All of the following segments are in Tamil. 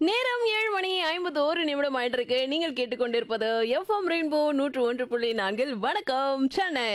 நேரம் ஏழு மணி ஐம்பது ஒரு நிமிடம் ஆயிட்டிருக்கு நீங்கள் கேட்டுக்கொண்டிருப்பது எஃப்எம் ரெயின்போ நூற்று ஒன்று புள்ளி நான்கில் வணக்கம் சென்னை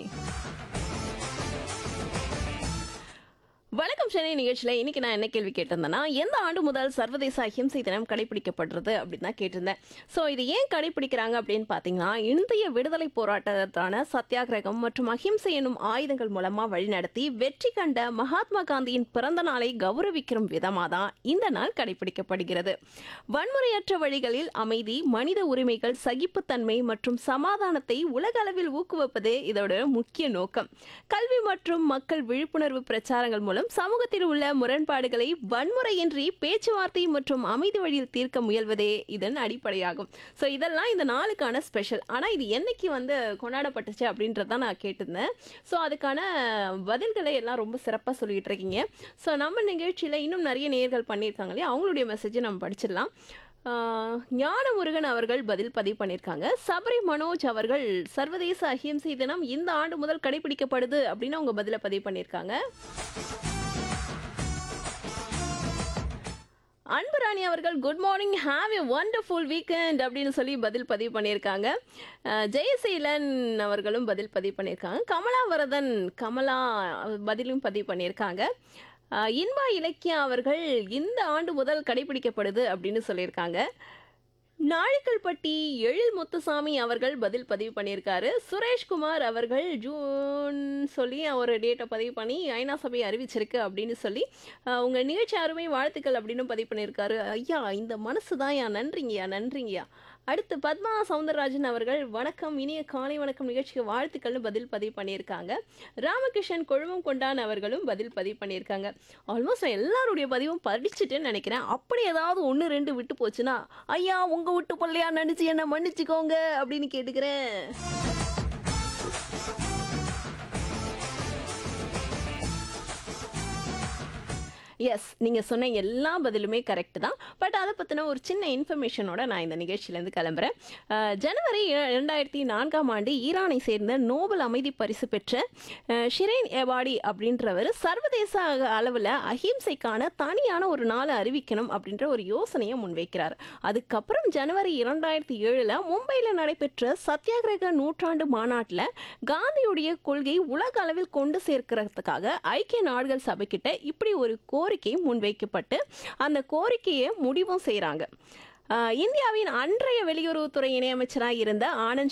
வணக்கம் சென்னை நிகழ்ச்சியில் இன்னைக்கு நான் என்ன கேள்வி கேட்டிருந்தேன்னா எந்த ஆண்டு முதல் சர்வதேச அஹிம்சை தினம் கடைபிடிக்கப்படுறது அப்படின்னு தான் கேட்டிருந்தேன் ஸோ இது ஏன் கடைபிடிக்கிறாங்க அப்படின்னு பார்த்தீங்கன்னா இந்திய விடுதலை போராட்டத்தான சத்தியாகிரகம் மற்றும் அஹிம்சை என்னும் ஆயுதங்கள் மூலமாக வழிநடத்தி வெற்றி கண்ட மகாத்மா காந்தியின் பிறந்த நாளை கௌரவிக்கிற விதமாக தான் இந்த நாள் கடைபிடிக்கப்படுகிறது வன்முறையற்ற வழிகளில் அமைதி மனித உரிமைகள் சகிப்புத்தன்மை மற்றும் சமாதானத்தை உலக அளவில் ஊக்குவிப்பதே இதோட முக்கிய நோக்கம் கல்வி மற்றும் மக்கள் விழிப்புணர்வு பிரச்சாரங்கள் மூலம் சமூகத்தில் உள்ள முரண்பாடுகளை வன்முறையின்றி பேச்சுவார்த்தை மற்றும் அமைதி வழியில் தீர்க்க முயல்வதே இதன் அடிப்படையாகும் ஸோ இதெல்லாம் இந்த நாளுக்கான ஸ்பெஷல் ஆனால் இது என்னைக்கு வந்து கொண்டாடப்பட்டுச்சு அப்படின்றத நான் கேட்டிருந்தேன் ஸோ அதுக்கான பதில்களை எல்லாம் ரொம்ப சிறப்பாக சொல்லிட்டு இருக்கீங்க ஸோ நம்ம நிகழ்ச்சியில் இன்னும் நிறைய நேயர்கள் பண்ணியிருக்காங்க இல்லையா அவங்களுடைய மெசேஜை நம்ம படிச்சிடலாம் ஆஹ் ஞானமுருகன் அவர்கள் பதில் பதிவு பண்ணியிருக்காங்க சபரி மனோஜ் அவர்கள் சர்வதேச அஹிம்சை தினம் இந்த ஆண்டு முதல் கடைபிடிக்கப்படுது அப்படின்னு அவங்க பதில பதிவு பண்ணியிருக்காங்க அன்புராணி அவர்கள் good morning have a wonderful weekend அப்படின்னு சொல்லி பதில் பதிவு பண்ணியிருக்காங்க அஹ் ஜெயசீலன் அவர்களும் பதில் பதிவு பண்ணியிருக்காங்க கமலாவரதன் கமலா பதிலும் பதிவு பண்ணியிருக்காங்க அஹ் இன்பா இலக்கியா அவர்கள் இந்த ஆண்டு முதல் கடைபிடிக்கப்படுது அப்படின்னு சொல்லியிருக்காங்க நாழிக்கல்பட்டி எழில் முத்துசாமி அவர்கள் பதில் பதிவு பண்ணியிருக்காரு சுரேஷ்குமார் அவர்கள் ஜூன் சொல்லி ஒரு டேட்டை பதிவு பண்ணி ஐநா சபை அறிவிச்சிருக்கு அப்படின்னு சொல்லி அஹ், உங்க நிகழ்ச்சி அருமை வாழ்த்துக்கள் அப்படின்னு பதிவு பண்ணியிருக்காரு ஐயா இந்த மனசு தான் யா நன்றிங்கய்யா நன்றிங்கய்யா அடுத்து பத்மா சவுந்தரராஜன் அவர்கள் வணக்கம் இனிய காலை வணக்கம் நிகழ்ச்சிக்கு வாழ்த்துக்கள்னு பதில் பதிவு பண்ணியிருக்காங்க ராமகிருஷ்ணன் கொழுமம் கொண்டான் அவர்களும் பதில் பதிவு பண்ணியிருக்காங்க ஆல்மோஸ்ட் நான் எல்லாருடைய பதிவும் படிச்சுட்டேன்னு நினைக்கிறேன் அப்படி ஏதாவது ஒன்று ரெண்டு விட்டு போச்சுன்னா ஐயா உங்க விட்டு பிள்ளையா நினைச்சு என்ன மன்னிச்சுக்கோங்க அப்படின்னு கேட்டுக்கிறேன் எஸ் நீங்கள் சொன்ன எல்லா பதிலுமே கரெக்ட் தான் பட் அதை பற்றின ஒரு சின்ன இன்ஃபர்மேஷனோட நான் இந்த நிகழ்ச்சியிலேருந்து கிளம்புறேன் அஹ், ஜனவரி இர- இரண்டாயிரத்தி நான்காம் ஆண்டு ஈரானை சேர்ந்த நோபல் அமைதி பரிசு பெற்ற அஹ், ஷிரேன் எபாடி அப்படின்றவர் சர்வதேச அளவில் அஹிம்சைக்கான தனியான ஒரு நாளை அறிவிக்கணும் அப்படின்ற ஒரு யோசனையை முன்வைக்கிறார் அதுக்கப்புறம் ஜனவரி இரண்டாயிரத்தி ஏழில் மும்பையில் நடைபெற்ற சத்தியாகிரக நூற்றாண்டு மாநாட்டில் காந்தியுடைய கொள்கை உலக அளவில் கொண்டு சேர்க்கிறதுக்காக ஐக்கிய நாடுகள் சபைக்கிட்ட இப்படி ஒரு கோரிக்கை முன்வைக்கப்பட்டு அந்த கோரிக்கையை முடிவும் செய்கிறாங்க இந்தியாவின் அன்றைய வெளியுறவுத்துறை இணையமைச்சராக இருந்த ஆனந்த்